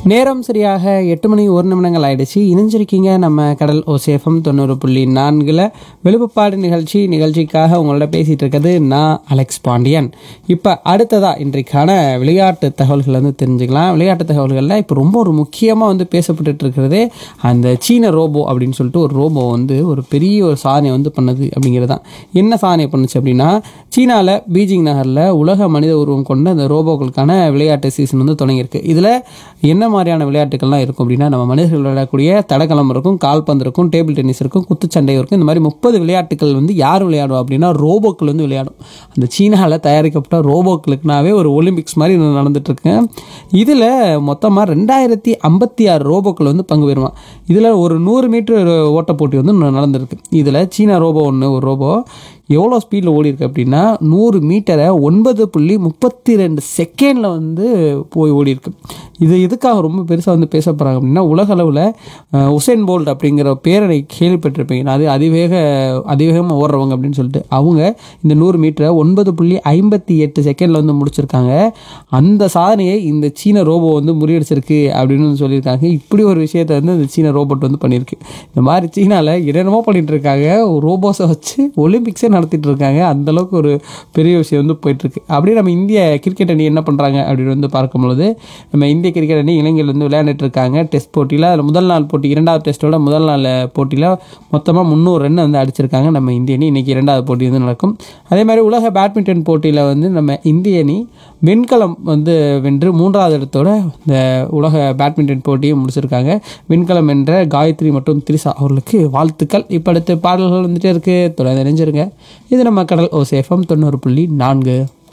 நேரம் சரியாக எட்டு மணி ஒரு நிமிடங்கள் ஆயிடுச்சு இணைஞ்சிருக்கீங்க நம்ம கடல் ஓசேஃபம் தொண்ணூறு புள்ளி நான்கில் விழுப்புப்பாடு நிகழ்ச்சி நிகழ்ச்சிக்காக உங்களோட பேசிகிட்டு இருக்கிறது நான் அலெக்ஸ் பாண்டியன் இப்போ அடுத்ததாக இன்றைக்கான விளையாட்டு தகவல்கள் வந்து தெரிஞ்சுக்கலாம் விளையாட்டு தகவல்களில் இப்போ ரொம்ப ஒரு முக்கியமாக வந்து பேசப்பட்டுட்டு இருக்கிறதே அந்த சீன ரோபோ அப்படின்னு சொல்லிட்டு ஒரு ரோபோ வந்து ஒரு பெரிய ஒரு சாதனை வந்து பண்ணுது அப்படிங்கிறது தான் என்ன சாதனை பண்ணுச்சு அப்படின்னா சீனாவில் பீஜிங் நகரில் உலக மனித உருவம் கொண்ட அந்த ரோபோக்களுக்கான விளையாட்டு சீசன் வந்து தொடங்கியிருக்கு இதில் என்ன மாதிரியான விளையாட்டுகள்லாம் இருக்கும் அப்படின்னா நம்ம மனிதர்கள் விளையாடக்கூடிய தடகளம் இருக்கும் கால்பந்து இருக்கும் டேபிள் டென்னிஸ் இருக்கும் குத்துச்சண்டை இருக்கும் இந்த மாதிரி முப்பது விளையாட்டுகள் வந்து யார் விளையாடும் அப்படின்னா ரோபோக்கள் வந்து விளையாடும் அந்த சீனாவில் தயாரிக்கப்பட்ட ரோபோக்களுக்குனாவே ஒரு ஒலிம்பிக்ஸ் மாதிரி இது நடந்துட்டு இருக்கு இதில் மொத்தமாக ரெண்டாயிரத்தி ஐம்பத்தி ஆறு ரோபோக்கள் வந்து பங்கு பெறுவான் இதில் ஒரு நூறு மீட்டர் ஓட்ட போட்டி வந்து நடந்திருக்கு இதில் சீனா ரோபோ ஒன்று ஒரு ரோபோ எவ்வளோ ஸ்பீடில் ஓடி இருக்கு அப்படின்னா நூறு மீட்டரை ஒன்பது புள்ளி முப்பத்தி ரெண்டு செகண்டில் வந்து போய் ஓடி இருக்கு இது எதுக்காக ரொம்ப பெருசாக வந்து பேச போகிறாங்க அப்படின்னா உலக அளவில் உசேன் போல்ட் அப்படிங்கிற பேரை கேள்விப்பட்டிருப்பீங்க அது அதிவேக அதிவேகமாக ஓடுறவங்க அப்படின்னு சொல்லிட்டு அவங்க இந்த நூறு மீட்டரை ஒன்பது புள்ளி ஐம்பத்தி எட்டு செகண்டில் வந்து முடிச்சிருக்காங்க அந்த சாதனையை இந்த சீன ரோபோ வந்து முறியடிச்சிருக்கு அப்படின்னு வந்து சொல்லியிருக்காங்க இப்படி ஒரு விஷயத்தை வந்து இந்த சீன ரோபோட் வந்து பண்ணியிருக்கு இந்த மாதிரி சீனாவில் என்னென்னமோ பண்ணிட்டு இருக்காங்க ரோபோஸை வச்சு ஒலிம்பிக்ஸே நடத்திட்டு இருக்காங்க அந்த அளவுக்கு ஒரு பெரிய விஷயம் வந்து போயிட்டு இருக்கு அப்படியே நம்ம இந்திய கிரிக்கெட் அணி என்ன பண்ணுறாங்க அப்படின்னு வந்து பார்க்கும்பொழுது நம்ம இந்திய கிரிக்கெட் அணி இளைஞர்கள் வந்து விளையாண்டுட்டு இருக்காங்க டெஸ்ட் போட்டியில் அதில் முதல் நாள் போட்டி இரண்டாவது டெஸ்ட்டோட முதல் நாள் போட்டியில் மொத்தமாக முந்நூறு ரன் வந்து அடிச்சிருக்காங்க நம்ம இந்திய அணி இன்னைக்கு இரண்டாவது போட்டி வந்து நடக்கும் அதே மாதிரி உலக பேட்மிண்டன் போட்டியில் வந்து நம்ம இந்திய அணி வெண்கலம் வந்து வென்று மூன்றாவது இடத்தோட இந்த உலக பேட்மிண்டன் போட்டியை முடிச்சிருக்காங்க வெண்கலம் என்ற காயத்ரி மற்றும் திரிசா அவர்களுக்கு வாழ்த்துக்கள் இப்போ அடுத்து பாடல்கள் வந்துட்டே இருக்கு தொடர்ந்து நினைஞ்சிருங்க இது நம்ம கடல் ஓசேஃபம் தொண்ணூறு புள்ளி நான்கு